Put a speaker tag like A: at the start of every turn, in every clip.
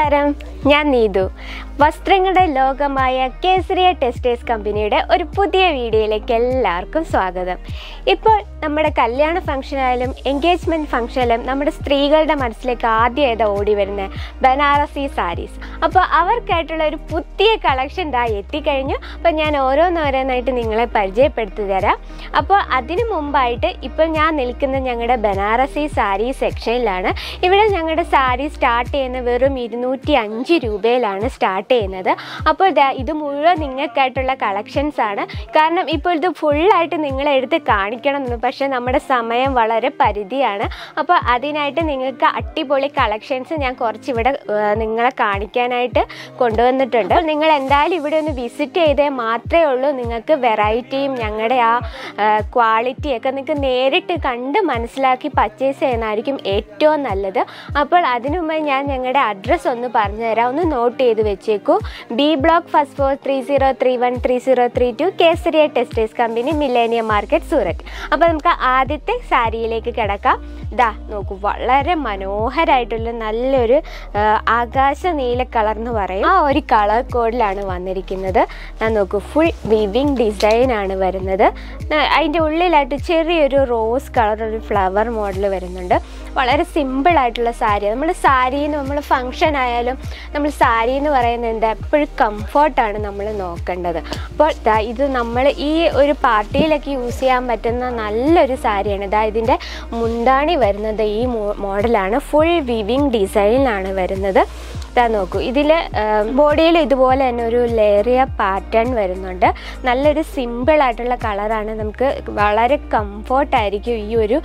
A: നമസ്കാരം ഞാൻ നീതു വസ്ത്രങ്ങളുടെ ലോകമായ കേസരിയ ടെക്സ്റ്റൈൽസ് കമ്പനിയുടെ ഒരു പുതിയ വീഡിയോയിലേക്ക് എല്ലാവർക്കും സ്വാഗതം ഇപ്പോൾ നമ്മുടെ കല്യാണ ഫംഗ്ഷനായാലും എൻഗേജ്മെൻറ്റ് ഫംഗ്ഷനായാലും നമ്മുടെ സ്ത്രീകളുടെ മനസ്സിലേക്ക് ആദ്യമായിട്ട് ഓടി വരുന്ന ബനാറസി സാരീസ് അപ്പോൾ അവർക്കായിട്ടുള്ള ഒരു പുതിയ കളക്ഷൻ ദാ എത്തിക്കഴിഞ്ഞു അപ്പോൾ ഞാൻ ഓരോന്നോരോന്നായിട്ട് നിങ്ങളെ പരിചയപ്പെടുത്തി തരാം അപ്പോൾ അതിനു മുമ്പായിട്ട് ഇപ്പോൾ ഞാൻ നിൽക്കുന്ന ഞങ്ങളുടെ ബനാറസി സാരി സെക്ഷനിലാണ് ഇവിടെ ഞങ്ങളുടെ സാരി സ്റ്റാർട്ട് ചെയ്യുന്ന വെറും ഇരുന്നൂറ്റി അഞ്ച് രൂപയിലാണ് സ്റ്റാർട്ട് ചെയ്യുന്നത് അപ്പോൾ ദാ ഇത് മുഴുവൻ നിങ്ങൾക്കായിട്ടുള്ള കളക്ഷൻസ് ആണ് കാരണം ഇപ്പോൾ ഇത് ഫുള്ളായിട്ട് നിങ്ങളെ എടുത്ത് കാണിക്കണം എന്ന് പക്ഷേ നമ്മുടെ സമയം വളരെ പരിധിയാണ് അപ്പോൾ അതിനായിട്ട് നിങ്ങൾക്ക് അടിപൊളി കളക്ഷൻസ് ഞാൻ കുറച്ചിവിടെ ഏർ, നിങ്ങളെ കാണിക്കാനായിട്ട് കൊണ്ടുവന്നിട്ടുണ്ട് അപ്പോൾ നിങ്ങൾ എന്തായാലും ഇവിടെ ഒന്ന് വിസിറ്റ് ചെയ്തേ മാത്രമേ ഉള്ളൂ നിങ്ങൾക്ക് വെറൈറ്റിയും ഞങ്ങളുടെ ആ ക്വാളിറ്റിയൊക്കെ നിങ്ങൾക്ക് നേരിട്ട് കണ്ട് മനസ്സിലാക്കി പർച്ചേസ് ചെയ്യുന്നതായിരിക്കും ഏറ്റവും നല്ലത് അപ്പോൾ അതിനു മുമ്പ് ഞാൻ ഞങ്ങളുടെ അഡ്രസ്സ് ഒന്ന് പറഞ്ഞുതരാം ഒന്ന് നോട്ട് ചെയ്ത് വെച്ചേക്കൂ B block first four three zero three one three zero three two Kesariya textiles company millennium market Surat അപ്പോൾ നമുക്ക് ആദ്യത്തെ സാരിയിലേക്ക് കിടക്കാം ദാ നോക്കൂ വളരെ മനോഹരമായിട്ടുള്ള നല്ലൊരു ആ, ആകാശ നീല കളർ എന്ന് പറയും ആ ഒരു കളർ കോഡിലാണ് വന്നിരിക്കുന്നത് ഞാൻ നോക്കൂ ഫുൾ വിവിങ് ഡിസൈൻ ആണ് വരുന്നത് ന- അതിൻ്റെ ഉള്ളിലായിട്ട് ചെറിയൊരു റോസ് കളർ ഒരു ഫ്ലവർ മോഡൽ വരുന്നുണ്ട് വളരെ സിമ്പിൾ ആയിട്ടുള്ള സാരി നമ്മൾ സാരി നമ്മൾ ഫങ്ഷൻ ആയാലും നമ്മൾ സാരി എന്ന് പറയുന്നത് എന്താ എപ്പോഴും കംഫർട്ടാണ് നമ്മൾ നോക്കേണ്ടത് അപ്പോൾ ദാ ഇത് നമ്മൾ ഈ ഒരു പാർട്ടിയിലൊക്കെ യൂസ് ചെയ്യാൻ പറ്റുന്ന നല്ലൊരു സാരിയാണ് ഇതാ ഇതിൻ്റെ മുന്താണി വരുന്നത് ഈ മോഡലാണ് ഫുൾ വിവിങ് ഡിസൈനിലാണ് വരുന്നത് ഇതാ നോക്കൂ ഇതിൽ ബോഡിയിൽ ഇതുപോലെ തന്നെ ഒരു ലേറിയ പാറ്റേൺ വരുന്നുണ്ട് നല്ലൊരു സിമ്പിൾ ആയിട്ടുള്ള കളറാണ് നമുക്ക് വളരെ കംഫോർട്ടായിരിക്കും ഈ ഒരു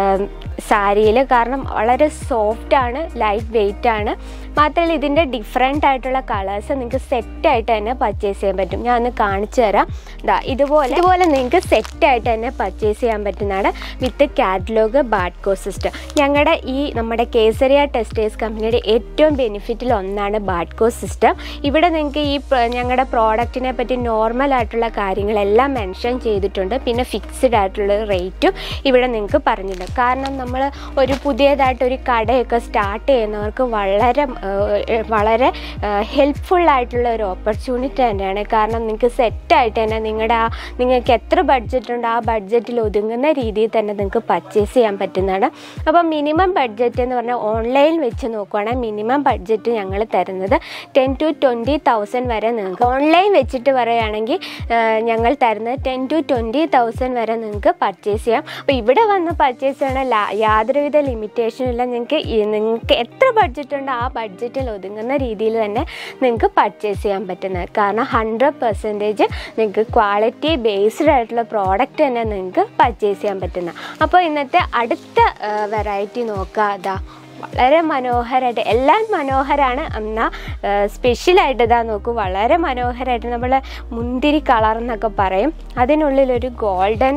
A: സാരിയിൽ കാരണം വളരെ സോഫ്റ്റ് ആണ് ലൈറ്റ് വെയിറ്റ് ആണ് മാത്രമല്ല ഇതിൻ്റെ ഡിഫറെൻ്റ് ആയിട്ടുള്ള കളേഴ്സ് നിങ്ങൾക്ക് സെറ്റായിട്ട് തന്നെ പർച്ചേസ് ചെയ്യാൻ പറ്റും ഞാൻ ഒന്ന് കാണിച്ചു തരാം ഇതാ ഇതുപോലെ ഇതുപോലെ നിങ്ങൾക്ക് സെറ്റായിട്ട് തന്നെ പർച്ചേസ് ചെയ്യാൻ പറ്റുന്നതാണ് വിത്ത് കാറ്റലോഗ് ബാഡ്കോ സിസ്റ്റം ഞങ്ങളുടെ ഈ നമ്മുടെ കേസരിയ ടെക്സ്റ്റൈൽസ് കമ്പനിയുടെ ഏറ്റവും ബെനിഫിറ്റിൽ ഒന്നാണ് ബാഡ്കോ സിസ്റ്റം ഇവിടെ നിങ്ങൾക്ക് ഈ പ്ര- ഞങ്ങളുടെ പ്രോഡക്റ്റിനെ പറ്റി നോർമൽ ആയിട്ടുള്ള കാര്യങ്ങളെല്ലാം മെൻഷൻ ചെയ്തിട്ടുണ്ട് പിന്നെ ഫിക്സ്ഡ് ആയിട്ടുള്ള റേറ്റും ഇവിടെ നിങ്ങൾക്ക് പറഞ്ഞിട്ടുണ്ട് കാരണം നമ്മൾ ഒരു പുതിയതായിട്ട് ഒരു കടയൊക്കെ സ്റ്റാർട്ട് ചെയ്യുന്നവർക്ക് വളരെ ഏഹ്, വളരെ ഹെൽപ്ഫുൾ ആയിട്ടുള്ള ഒരു ഓപ്പർച്യൂണിറ്റി തന്നെയാണ് കാരണം നിങ്ങൾക്ക് സെറ്റായിട്ട് തന്നെ നിങ്ങളുടെ ആ നിങ്ങൾക്ക് എത്ര ബഡ്ജറ്റ് ഉണ്ട് ആ ബഡ്ജറ്റിൽ ഒതുങ്ങുന്ന രീതിയിൽ തന്നെ നിങ്ങൾക്ക് പർച്ചേസ് ചെയ്യാൻ പറ്റുന്നതാണ് അപ്പോൾ മിനിമം ബഡ്ജറ്റ് എന്ന് പറഞ്ഞാൽ ഓൺലൈൻ വെച്ച് നോക്കുവാണെങ്കിൽ മിനിമം ബഡ്ജറ്റ് ഞങ്ങൾ തരുന്നത് ടെൻ ടു ട്വൻറ്റി തൗസൻഡ് വരെ നിങ്ങൾക്ക് ഓൺലൈൻ വെച്ചിട്ട് പറയുകയാണെങ്കിൽ ഏഹ്, ഞങ്ങൾ തരുന്നത് ടെൻ ടു ട്വൻറ്റി തൗസൻഡ് വരെ നിങ്ങൾക്ക് പർച്ചേസ് ചെയ്യാം അപ്പോൾ ഇവിടെ വന്ന് പർച്ചേസ് ചെയ്യണ ലാ- യാതൊരുവിധ ലിമിറ്റേഷനും ഇല്ല നിങ്ങൾക്ക് ഈ- നിങ്ങൾക്ക് എത്ര ബഡ്ജറ്റ് ഉണ്ടോ ആ ബഡ്ജറ്റിൽ ഒതുങ്ങുന്ന രീതിയിൽ തന്നെ നിങ്ങൾക്ക് പർച്ചേസ് ചെയ്യാൻ പറ്റുന്നത് കാരണം ഹൺഡ്രഡ് പെർസെൻറ്റേജ് നിങ്ങൾക്ക് ക്വാളിറ്റി ബേസ്ഡ് ആയിട്ടുള്ള പ്രോഡക്റ്റ് തന്നെ നിങ്ങൾക്ക് പർച്ചേസ് ചെയ്യാൻ പറ്റുന്ന അപ്പോൾ ഇന്നത്തെ അടുത്ത വെറൈറ്റി നോക്കുക അതാ വളരെ മനോഹരമായിട്ട് എല്ലാം മനോഹരമാണ് എന്നാൽ സ്പെഷ്യലായിട്ട് ഇതാ നോക്കൂ വളരെ മനോഹരമായിട്ട് നമ്മൾ മുന്തിരി കളർ എന്നൊക്കെ പറയും അതിനുള്ളിലൊരു ഗോൾഡൻ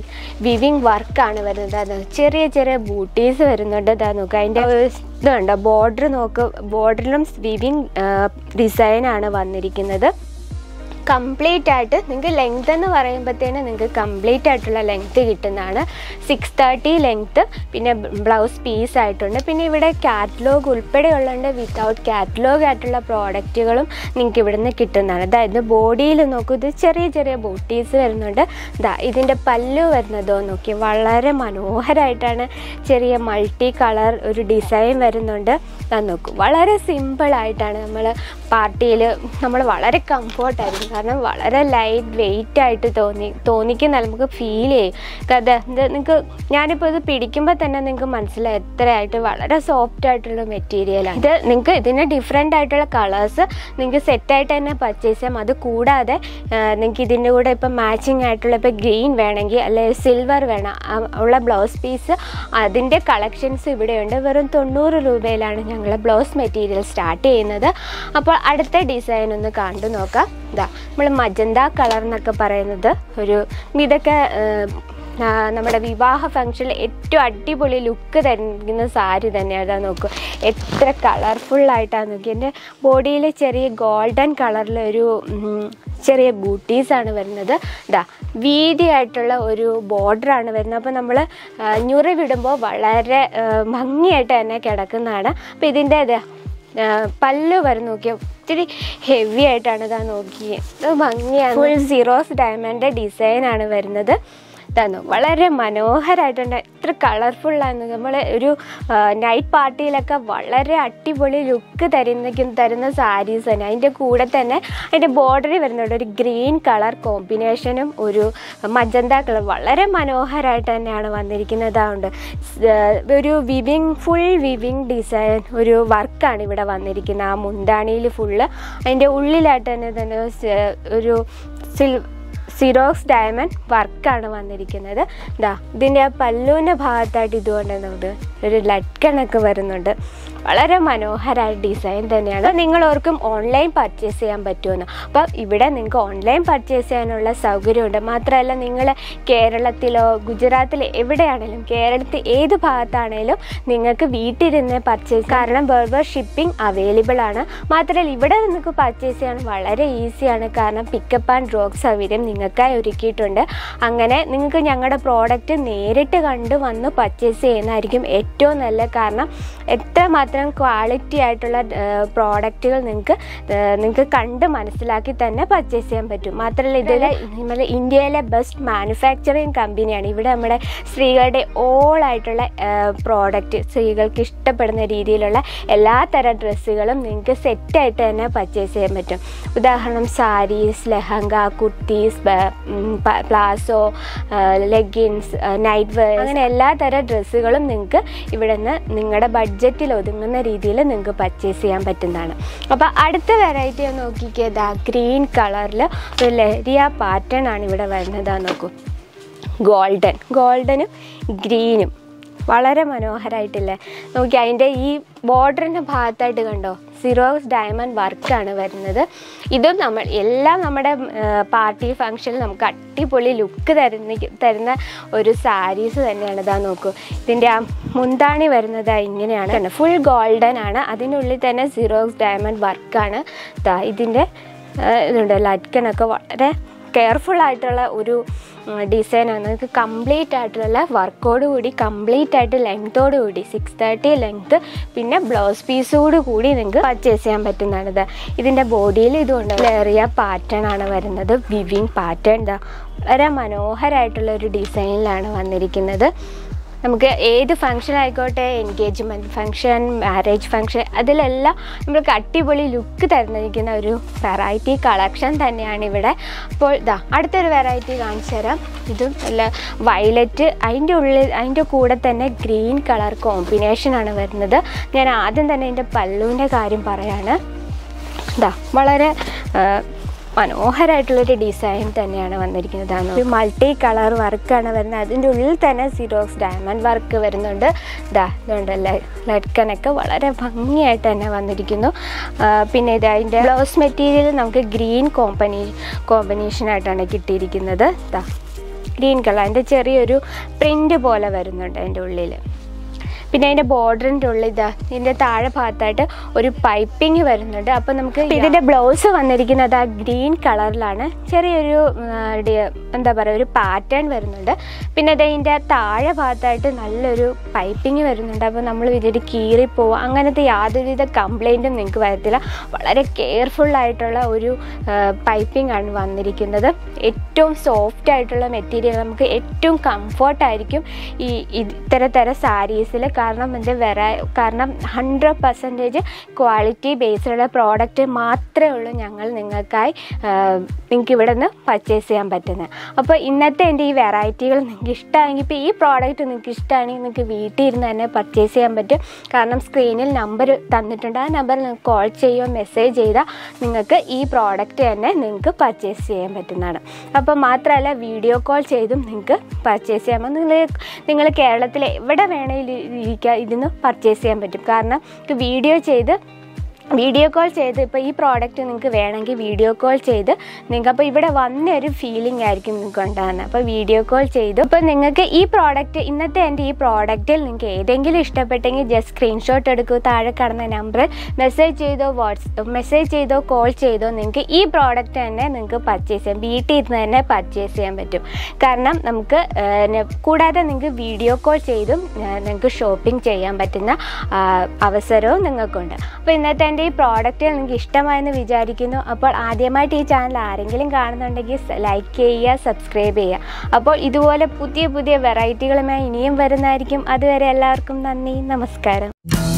A: വിവിങ് വർക്കാണ് വരുന്നത് അത് ചെറിയ ചെറിയ ബൂട്ടീസ് വരുന്നുണ്ട് ഇതാ നോക്കുക അതിൻ്റെ ഇതുണ്ട് ബോർഡർ നോക്ക് ബോർഡറിലും വിവിങ് ഡിസൈനാണ് വന്നിരിക്കുന്നത് കംപ്ലീറ്റ് ആയിട്ട് നിങ്ങൾക്ക് ലെങ്ത് എന്ന് പറയുമ്പോഴത്തേന് നിങ്ങൾക്ക് കംപ്ലീറ്റ് ആയിട്ടുള്ള ലെങ്ത് കിട്ടുന്നതാണ് സിക്സ് തേർട്ടി ലെങ്ത്ത് പിന്നെ ബ്ലൗസ് പീസ് ആയിട്ടുണ്ട് പിന്നെ ഇവിടെ കാറ്റലോഗ് ഉൾപ്പെടെയുള്ളതുകൊണ്ട് വിത്തൗട്ട് കാറ്റലോഗ് ആയിട്ടുള്ള പ്രോഡക്റ്റുകളും നിങ്ങൾക്ക് ഇവിടുന്ന് കിട്ടുന്നതാണ് അതായത് ബോഡിയിൽ നോക്കൂ ഇത് ചെറിയ ചെറിയ ബോട്ടീസ് വരുന്നുണ്ട് ഇതാ ഇതിൻ്റെ പല്ലു വരുന്നതോ നോക്കി വളരെ മനോഹരമായിട്ടാണ് ചെറിയ മൾട്ടി കളർ ഒരു ഡിസൈൻ വരുന്നുണ്ട് അത് നോക്കൂ വളരെ സിമ്പിളായിട്ടാണ് നമ്മൾ പാർട്ടിയിൽ നമ്മൾ വളരെ കംഫോർട്ടായിരിക്കും കാരണം വളരെ ലൈറ്റ് വെയിറ്റ് ആയിട്ട് തോന്നി തോന്നിക്കുന്ന നമുക്ക് ഫീൽ ചെയ്യും കഥ ഇത് നിങ്ങൾക്ക് ഞാനിപ്പോൾ ഇത് പിടിക്കുമ്പോൾ തന്നെ നിങ്ങൾക്ക് മനസ്സിലായി എത്രയായിട്ട് വളരെ സോഫ്റ്റ് ആയിട്ടുള്ള മെറ്റീരിയലാണ് ഇത് നിങ്ങൾക്ക് ഇതിന് ഡിഫറെൻ്റ് ആയിട്ടുള്ള കളേഴ്സ് നിങ്ങൾക്ക് സെറ്റായിട്ട് തന്നെ പർച്ചേസ് ചെയ്യാം അത് കൂടാതെ നിങ്ങൾക്ക് ഇതിൻ്റെ കൂടെ ഇപ്പം മാച്ചിങ് ആയിട്ടുള്ള ഇപ്പോൾ ഗ്രീൻ വേണമെങ്കിൽ അല്ലെങ്കിൽ സിൽവർ വേണം ആ, ഉള്ള ബ്ലൗസ് പീസ് അതിൻ്റെ കളക്ഷൻസ് ഇവിടെയുണ്ട് വെറും തൊണ്ണൂറ് രൂപയിലാണ് ഞങ്ങൾ ബ്ലൗസ് മെറ്റീരിയൽ സ്റ്റാർട്ട് ചെയ്യുന്നത് അപ്പോൾ അടുത്ത ഡിസൈൻ ഒന്ന് കണ്ടു നോക്കാം ഇതാ നമ്മൾ മജന്ത കളർ എന്നൊക്കെ പറയുന്നത് ഒരു ഇതൊക്കെ ഏഹ്, ആ, നമ്മുടെ വിവാഹ ഫംഗ്ഷനിൽ ഏറ്റവും അടിപൊളി ലുക്ക് തരുന്ന സാരി തന്നെയാണ് ഇതാ നോക്കൂ എത്ര കളർഫുള്ളായിട്ടാണ് നോക്കി എൻ്റെ ബോഡിയിൽ ചെറിയ ഗോൾഡൻ കളറിലൊരു ഉം, ചെറിയ ബൂട്ടീസാണ് വരുന്നത് ഇതാ വീതിയായിട്ടുള്ള ഒരു ബോർഡറാണ് വരുന്നത് അപ്പോൾ നമ്മൾ ഞുറി വിടുമ്പോൾ വളരെ ആ, ഭംഗിയായിട്ട് തന്നെ കിടക്കുന്നതാണ് അപ്പോൾ ഇതിൻ്റെ ഇത് ആ, പല്ല് വരെ നോക്കിയ ഒത്തിരി ഹെവി ആയിട്ടാണ് ഇതാ നോക്കിയത് ഇത് ഭംഗിയാണ് ഫുൾ സീറോസ് ഡയമണ്ട് ഡിസൈനാണ് വരുന്നത് തന്നു വളരെ മനോഹരമായിട്ടുണ്ട് എത്ര കളർഫുള്ളാണ് നമ്മൾ ഒരു നൈറ്റ് പാർട്ടിയിലൊക്കെ വളരെ അടിപൊളി ലുക്ക് തരുന്ന തരുന്ന സാരീസ് തന്നെ അതിൻ്റെ കൂടെ തന്നെ അതിൻ്റെ ബോർഡറിൽ വരുന്നുണ്ട് ഒരു ഗ്രീൻ കളർ കോമ്പിനേഷനും ഒരു മജന്ത കളർ വളരെ മനോഹരമായിട്ട് തന്നെയാണ് വന്നിരിക്കുന്നത് അതുകൊണ്ട് ഒരു വിവിങ് ഫുൾ വിവിങ് ഡിസൈൻ ഒരു വർക്കാണ് ഇവിടെ വന്നിരിക്കുന്നത് ആ മുന്താണിയിൽ ഫുള്ള് അതിൻ്റെ ഉള്ളിലായിട്ട് തന്നെ തന്നെ സ് ഒരു സിൽ സിറോക്സ് ഡയമണ്ട് വർക്കാണ് വന്നിരിക്കുന്നത് ഇതാ ഇതിൻ്റെ ആ പല്ലുവിൻ്റെ ഭാഗത്തായിട്ട് ഇതുകൊണ്ട് നമുക്ക് ഒരു ലട്കണൊക്കെ വരുന്നുണ്ട് വളരെ മനോഹരമായ ഡിസൈൻ തന്നെയാണ് അപ്പോൾ നിങ്ങൾ ഓർക്കും ഓൺലൈൻ പർച്ചേസ് ചെയ്യാൻ പറ്റുമെന്ന് അപ്പോൾ ഇവിടെ നിങ്ങൾക്ക് ഓൺലൈൻ പർച്ചേസ് ചെയ്യാനുള്ള സൗകര്യമുണ്ട് മാത്രമല്ല നിങ്ങൾ കേരളത്തിലോ ഗുജറാത്തിലോ എവിടെയാണെങ്കിലും കേരളത്തിൽ ഏത് ഭാഗത്താണേലും നിങ്ങൾക്ക് വീട്ടിലിരുന്ന് പർച്ചേസ് കാരണം ബർബർ ഷിപ്പിംഗ് അവൈലബിൾ ആണ് മാത്രമല്ല ഇവിടെ നിങ്ങൾക്ക് പർച്ചേസ് ചെയ്യാൻ വളരെ ഈസിയാണ് കാരണം പിക്കപ്പ് ആൻഡ് ഡ്രോപ്പ് സൗകര്യം നിങ്ങൾക്കായി ഒരുക്കിയിട്ടുണ്ട് അങ്ങനെ നിങ്ങൾക്ക് ഞങ്ങളുടെ പ്രോഡക്റ്റ് നേരിട്ട് കണ്ട് വന്ന് പർച്ചേസ് ചെയ്യുന്നതായിരിക്കും ഏറ്റവും നല്ല കാരണം എത്രമാത്രം ക്വാളിറ്റി ആയിട്ടുള്ള പ്രോഡക്റ്റുകൾ നിങ്ങൾക്ക് നിങ്ങൾക്ക് കണ്ട് മനസ്സിലാക്കി തന്നെ പർച്ചേസ് ചെയ്യാൻ പറ്റും മാത്രമല്ല ഇതിൽ നമ്മുടെ ഇന്ത്യയിലെ ബെസ്റ്റ് മാനുഫാക്ചറിങ് കമ്പനിയാണ് ഇവിടെ നമ്മുടെ സ്ത്രീകളുടെ ഓൾ ആയിട്ടുള്ള പ്രോഡക്റ്റ് സ്ത്രീകൾക്ക് ഇഷ്ടപ്പെടുന്ന രീതിയിലുള്ള എല്ലാ തരം ഡ്രസ്സുകളും നിങ്ങൾക്ക് സെറ്റായിട്ട് തന്നെ പർച്ചേസ് ചെയ്യാൻ പറ്റും ഉദാഹരണം sarees lehenga kurtis palazzo leggings night wear അങ്ങനെ എല്ലാ തരം ഡ്രസ്സുകളും നിങ്ങൾക്ക് ഇവിടെ നിന്ന് നിങ്ങളുടെ ബഡ്ജറ്റിൽ ഒതുങ്ങുന്ന രീതിയിൽ നിങ്ങൾക്ക് പർച്ചേസ് ചെയ്യാൻ പറ്റുന്നതാണ് അപ്പോൾ അടുത്ത വെറൈറ്റി ഒന്ന് നോക്കിക്കേതാ ഗ്രീൻ കളറിൽ ഒരു ലഹരിയ പാറ്റേൺ ആണ് ഇവിടെ വരുന്നത് നോക്കൂ ഗോൾഡൻ ഗോൾഡനും ഗ്രീനും വളരെ മനോഹരമായിട്ടില്ലേ നോക്കി അതിൻ്റെ ഈ ബോർഡറിൻ്റെ ഭാഗത്തായിട്ട് കണ്ടോ സിറോസ് ഡയമണ്ട് വർക്കാണ് വരുന്നത് ഇതും നമ്മൾ എല്ലാം നമ്മുടെ പാർട്ടി ഫങ്ഷനിൽ നമുക്ക് അടിപൊളി ലുക്ക് തരുന്ന തരുന്ന ഒരു സാരീസ് തന്നെയാണ് ഇതാ നോക്കൂ ഇതിൻ്റെ ആ മുന്താണി വരുന്നത് ഇങ്ങനെയാണ് ഫുൾ ഗോൾഡൻ ആണ് അതിനുള്ളിൽ തന്നെ സിറോസ് ഡയമണ്ട് വർക്കാണ് ഇതാ ഇതിൻ്റെ ഇതുണ്ട് ലറ്റ്കനൊക്കെ വളരെ കെയർഫുൾ ആയിട്ടുള്ള ഒരു ഡിസൈനാണ് നിങ്ങൾക്ക് കംപ്ലീറ്റ് ആയിട്ടുള്ള വർക്കോട് കൂടി കംപ്ലീറ്റ് ആയിട്ട് ലെങ്തോട് കൂടി സിക്സ് തേർട്ടി ലെങ്ത് പിന്നെ ബ്ലൗസ് പീസോട് കൂടി നിങ്ങൾക്ക് പർച്ചേസ് ചെയ്യാൻ പറ്റുന്നതാണിത് ഇതിൻ്റെ ബോഡിയിൽ ഇതുകൊണ്ട് ലേറിയ പാറ്റേൺ ആണ് വരുന്നത് വിവിങ് പാറ്റേൺ ഇതാ വളരെ മനോഹരമായിട്ടുള്ള ഒരു ഡിസൈനിലാണ് വന്നിരിക്കുന്നത് നമുക്ക് ഏത് ഫങ്ഷൻ ആയിക്കോട്ടെ എൻഗേജ്മെൻറ്റ് ഫങ്ഷൻ മാരേജ് ഫങ്ഷൻ അതിലെല്ലാം നമ്മൾക്ക് അടിപൊളി ലുക്ക് തരുന്നിരിക്കുന്ന ഒരു വെറൈറ്റി കളക്ഷൻ തന്നെയാണ് ഇവിടെ അപ്പോൾ ഇതാ അടുത്തൊരു വെറൈറ്റി കാണിച്ചു തരാം ഇതും നല്ല വയലറ്റ് അതിൻ്റെ ഉള്ളിൽ അതിൻ്റെ കൂടെ തന്നെ ഗ്രീൻ കളർ കോമ്പിനേഷനാണ് വരുന്നത് ഞാൻ ആദ്യം തന്നെ എൻ്റെ പല്ലുവിൻ്റെ കാര്യം പറയാണ് ഇതാ വളരെ മനോഹരമായിട്ടുള്ളൊരു ഡിസൈൻ തന്നെയാണ് വന്നിരിക്കുന്നത് ഒരു മൾട്ടി കളർ വർക്കാണ് വരുന്നത് അതിൻ്റെ ഉള്ളിൽ തന്നെ സിറോക്സ് ഡയമണ്ട് വർക്ക് വരുന്നുണ്ട് ഇതാ ഇതുണ്ട് ലഡ്കനൊക്കെ വളരെ ഭംഗിയായിട്ട് തന്നെ വന്നിരിക്കുന്നു പിന്നെ ഇത് അതിൻ്റെ ബ്ലൗസ് മെറ്റീരിയൽ നമുക്ക് ഗ്രീൻ കോമ്പനി കോമ്പിനേഷനായിട്ടാണ് കിട്ടിയിരിക്കുന്നത് ഇതാ ഗ്രീൻ കളർ അതിൻ്റെ ചെറിയൊരു പ്രിൻ്റ് പോലെ വരുന്നുണ്ട് അതിൻ്റെ ഉള്ളിൽ പിന്നെ അതിൻ്റെ ബോർഡറിൻ്റെ ഉള്ളിൽ ഇതാ ഇതിൻ്റെ താഴെ ഭാഗത്തായിട്ട് ഒരു പൈപ്പിംഗ് വരുന്നുണ്ട് അപ്പോൾ നമുക്ക് ഇതിൻ്റെ ബ്ലൗസ് വന്നിരിക്കുന്നത് ആ ഗ്രീൻ കളറിലാണ് ചെറിയൊരു എന്താ പറയുക ഒരു പാറ്റേൺ വരുന്നുണ്ട് പിന്നെ ഇതിൻ്റെ താഴെ ഭാഗത്തായിട്ട് നല്ലൊരു പൈപ്പിംഗ് വരുന്നുണ്ട് അപ്പോൾ നമ്മൾ ഇതിൽ കീറിപ്പോവുക അങ്ങനത്തെ യാതൊരുവിധ കംപ്ലൈൻറ്റും നിങ്ങൾക്ക് വരത്തില്ല വളരെ കെയർഫുൾ ആയിട്ടുള്ള ഒരു പൈപ്പിംഗ് ആണ് വന്നിരിക്കുന്നത് ഏറ്റവും സോഫ്റ്റ് ആയിട്ടുള്ള മെറ്റീരിയൽ നമുക്ക് ഏറ്റവും കംഫർട്ടായിരിക്കും ഈ ഇത്തരത്തരം സാരീസിൽ കാരണം ഇതിൻ്റെ വെറ കാരണം ഹൺഡ്രഡ് പെർസെൻറ്റേജ് ക്വാളിറ്റി ബേസിലുള്ള പ്രോഡക്റ്റ് മാത്രമേ ഉള്ളൂ ഞങ്ങൾ നിങ്ങൾക്കായി നിങ്ങൾക്ക് ഇവിടെ നിന്ന് പർച്ചേസ് ചെയ്യാൻ പറ്റുന്നത് അപ്പോൾ ഇന്നത്തെ എൻ്റെ ഈ വെറൈറ്റികൾ നിങ്ങൾക്ക് ഇഷ്ടമാണെങ്കിൽ ഇപ്പോൾ ഈ പ്രോഡക്റ്റ് നിങ്ങൾക്ക് ഇഷ്ടമാണെങ്കിൽ നിങ്ങൾക്ക് വീട്ടിൽ ഇരുന്ന് തന്നെ പർച്ചേസ് ചെയ്യാൻ പറ്റും കാരണം സ്ക്രീനിൽ നമ്പർ തന്നിട്ടുണ്ട് ആ നമ്പറിൽ നിങ്ങൾക്ക് കോൾ ചെയ്യുകയോ മെസ്സേജ് ചെയ്താൽ നിങ്ങൾക്ക് ഈ പ്രോഡക്റ്റ് തന്നെ നിങ്ങൾക്ക് പർച്ചേസ് ചെയ്യാൻ പറ്റുന്നതാണ് അപ്പോൾ മാത്രമല്ല വീഡിയോ കോൾ ചെയ്തും നിങ്ങൾക്ക് പർച്ചേസ് ചെയ്യാം നിങ്ങൾ നിങ്ങൾ കേരളത്തിൽ എവിടെ വേണമെങ്കിലും ഇരിക്കുക ഇതിന് പർച്ചേസ് ചെയ്യാൻ പറ്റും കാരണം വീഡിയോ ചെയ്ത് വീഡിയോ കോൾ ചെയ്ത് ഇപ്പോൾ ഈ പ്രോഡക്റ്റ് നിങ്ങൾക്ക് വേണമെങ്കിൽ വീഡിയോ കോൾ ചെയ്ത് നിങ്ങൾക്ക് അപ്പോൾ ഇവിടെ വന്ന ഒരു ഫീലിംഗ് ആയിരിക്കും നിങ്ങൾക്ക് ഉണ്ടാകുന്നത് അപ്പോൾ വീഡിയോ കോൾ ചെയ്തു അപ്പോൾ നിങ്ങൾക്ക് ഈ പ്രോഡക്റ്റ് ഇന്നത്തെ എൻ്റെ ഈ പ്രോഡക്റ്റിൽ നിങ്ങൾക്ക് ഏതെങ്കിലും ഇഷ്ടപ്പെട്ടെങ്കിൽ ജസ്റ്റ് സ്ക്രീൻഷോട്ട് എടുക്കൂ താഴെ കാണുന്ന നമ്പറിൽ മെസ്സേജ് ചെയ്തോ വാട്സപ്പ് മെസ്സേജ് ചെയ്തോ കോൾ ചെയ്തോ നിങ്ങൾക്ക് ഈ പ്രോഡക്റ്റ് തന്നെ നിങ്ങൾക്ക് പർച്ചേസ് ചെയ്യാം വീട്ടിൽ ഇരുന്ന് തന്നെ പർച്ചേസ് ചെയ്യാൻ പറ്റും കാരണം നമുക്ക് ഏഹ്, ന- കൂടാതെ നിങ്ങൾക്ക് വീഡിയോ കോൾ ചെയ്തും ഏഹ്, നിങ്ങൾക്ക് ഷോപ്പിംഗ് ചെയ്യാൻ പറ്റുന്ന ആ, അവസരവും നിങ്ങൾക്കുണ്ട് അപ്പോൾ ഇന്നത്തെ എൻ്റെ ഈ പ്രോഡക്റ്റുകൾ നിങ്ങൾക്ക് ഇഷ്ടമായെന്ന് വിചാരിക്കുന്നു അപ്പോൾ ആദ്യമായിട്ട് ഈ ചാനൽ ആരെങ്കിലും കാണുന്നുണ്ടെങ്കിൽ ലൈക്ക് ചെയ്യുക സബ്സ്ക്രൈബ് ചെയ്യുക അപ്പോൾ ഇതുപോലെ പുതിയ പുതിയ വെറൈറ്റികളുമായി ഇനിയും വരുന്നതായിരിക്കും അതുവരെ എല്ലാവർക്കും നന്ദി നമസ്കാരം